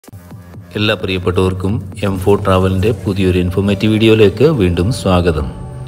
എല്ലാ പ്രിയപ്പെട്ടവർക്കും M four ട്രാവലിൻ്റെ പുതിയൊരു ഇൻഫോർമേറ്റീവ് വീഡിയോയിലേക്ക് വീണ്ടും സ്വാഗതം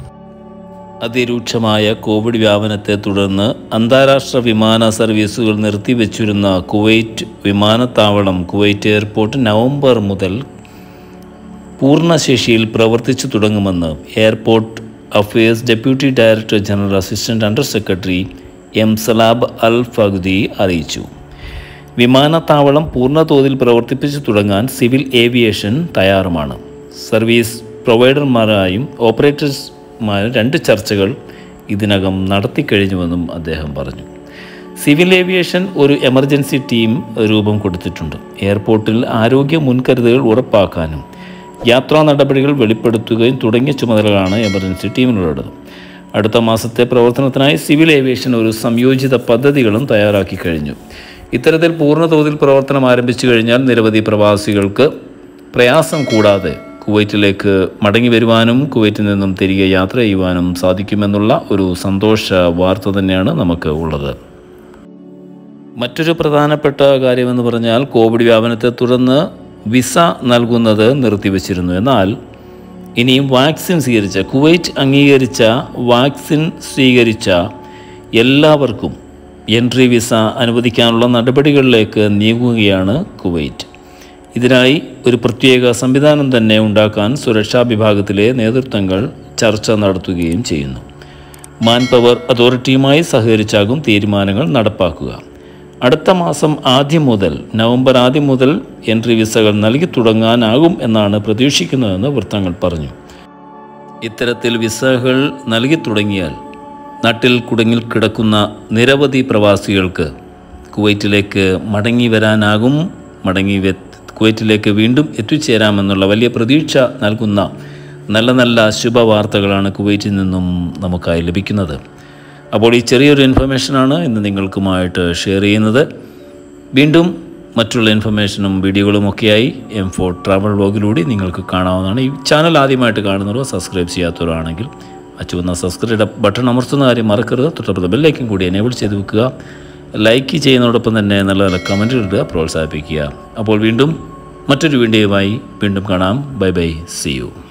അതിരൂക്ഷമായ കോവിഡ് വ്യാപനത്തെ തുടർന്ന് അന്താരാഷ്ട്ര വിമാന സർവീസുകൾ നിർത്തിവെച്ചിരുന്ന കുവൈറ്റ് വിമാനത്താവളം കുവൈറ്റ് എയർപോർട്ട് നവംബർ മുതൽ പൂർണ്ണശേഷിയിൽ പ്രവർത്തിച്ചു തുടങ്ങുമെന്ന് airport affairs deputy director general assistant under secretary M Salab Al Fagdhi അറിയിച്ചു വിമാനത്താവളം പൂർണ്ണതോതിൽ പ്രവർത്തിപ്പിച്ചു തുടങ്ങാൻ സിവിൽ ഏവിയേഷൻ തയ്യാറുമാണ് സർവീസ് പ്രൊവൈഡർമാരായും ഓപ്പറേറ്റേഴ്സുമാരും രണ്ട് ചർച്ചകൾ ഇതിനകം നടത്തിക്കഴിഞ്ഞുവെന്നും അദ്ദേഹം പറഞ്ഞു സിവിൽ ഏവിയേഷൻ ഒരു എമർജൻസി ടീം രൂപം കൊടുത്തിട്ടുണ്ട് എയർപോർട്ടിൽ ആരോഗ്യ മുൻകരുതലുകൾ ഉറപ്പാക്കാനും യാത്രാ നടപടികൾ വെളിപ്പെടുത്തുകയും തുടങ്ങിയ ചുമതലകളാണ് എമർജൻസി ടീമിനുള്ളത് അടുത്ത മാസത്തെ പ്രവർത്തനത്തിനായി സിവിൽ ഏവിയേഷൻ ഒരു സംയോജിത പദ്ധതികളും തയ്യാറാക്കി കഴിഞ്ഞു ഇത്തരത്തിൽ പൂർണ്ണതോതിൽ പ്രവർത്തനം ആരംഭിച്ചു കഴിഞ്ഞാൽ നിരവധി പ്രവാസികൾക്ക് പ്രയാസം കൂടാതെ കുവൈറ്റിലേക്ക് മടങ്ങി വരുവാനും കുവൈറ്റിൽ നിന്നും തിരികെ യാത്ര ചെയ്യുവാനും സാധിക്കുമെന്നുള്ള ഒരു സന്തോഷ വാർത്ത തന്നെയാണ് നമുക്ക് ഉള്ളത് മറ്റൊരു പ്രധാനപ്പെട്ട കാര്യമെന്ന് പറഞ്ഞാൽ കോവിഡ് വ്യാപനത്തെ തുടർന്ന് വിസ നൽകുന്നത് നിർത്തിവച്ചിരുന്നു എന്നാൽ ഇനിയും വാക്സിൻ സ്വീകരിച്ച കുവൈറ്റ് അംഗീകരിച്ച വാക്സിൻ സ്വീകരിച്ച എല്ലാവർക്കും എൻട്രി വിസ അനുവദിക്കാനുള്ള നടപടികളിലേക്ക് നീങ്ങുകയാണ് കുവൈറ്റ് ഇതിനായി ഒരു പ്രത്യേക സംവിധാനം തന്നെ ഉണ്ടാക്കാൻ സുരക്ഷാ വിഭാഗത്തിലെ നേതൃത്വങ്ങൾ ചർച്ച നടത്തുകയും ചെയ്യുന്നു മാൻ പവർ അതോറിറ്റിയുമായി സഹകരിച്ചാകും തീരുമാനങ്ങൾ നടപ്പാക്കുക അടുത്ത മാസം ആദ്യം മുതൽ നവംബർ ആദ്യം മുതൽ എൻട്രി വിസകൾ നൽകി തുടങ്ങാനാകും എന്നാണ് പ്രതീക്ഷിക്കുന്നതെന്ന് വൃത്തങ്ങൾ പറഞ്ഞു ഇത്തരത്തിൽ വിസകൾ നൽകി തുടങ്ങിയാൽ നാട്ടിൽ കുടുങ്ങിൽ കിടക്കുന്ന നിരവധി പ്രവാസികൾക്ക് കുവൈറ്റിലേക്ക് മടങ്ങി വരാനാകും മടങ്ങി വെ കുവൈറ്റിലേക്ക് വീണ്ടും എത്തിച്ചേരാമെന്നുള്ള വലിയ പ്രതീക്ഷ നൽകുന്ന നല്ല നല്ല ശുഭവാർത്തകളാണ് കുവൈറ്റിൽ നിന്നും നമുക്കായി ലഭിക്കുന്നത് അപ്പോൾ ഈ ചെറിയൊരു ഇൻഫർമേഷനാണ് ഇന്ന് നിങ്ങൾക്കുമായിട്ട് ഷെയർ ചെയ്യുന്നത് വീണ്ടും മറ്റുള്ള ഇൻഫർമേഷനും വീഡിയോകളും ഒക്കെയായി എം ഫോർ ട്രാവൽ വ്ലോഗിലൂടെ നിങ്ങൾക്ക് കാണാവുന്നതാണ് ഈ ചാനൽ ആദ്യമായിട്ട് കാണുന്നവരോ സബ്സ്ക്രൈബ് ചെയ്യാത്തവരോ ആണെങ്കിൽ ആ ചുവന്ന സബ്സ്ക്രൈബ് ബട്ടൺ അമർത്തുന്ന കാര്യം മറക്കരുത് തൊട്ടപ്പുറത്ത് ബെല്ലൈക്കും കൂടി എനേബിൾ ചെയ്ത് വെക്കുക ലൈക്ക് ചെയ്യുന്നതോടൊപ്പം തന്നെ നല്ല നല്ല കമൻറ്റുകൾ ഇടുക പ്രോത്സാഹിപ്പിക്കുക അപ്പോൾ വീണ്ടും മറ്റൊരു വീഡിയോയുമായി വീണ്ടും കാണാം ബൈ ബൈ സി യു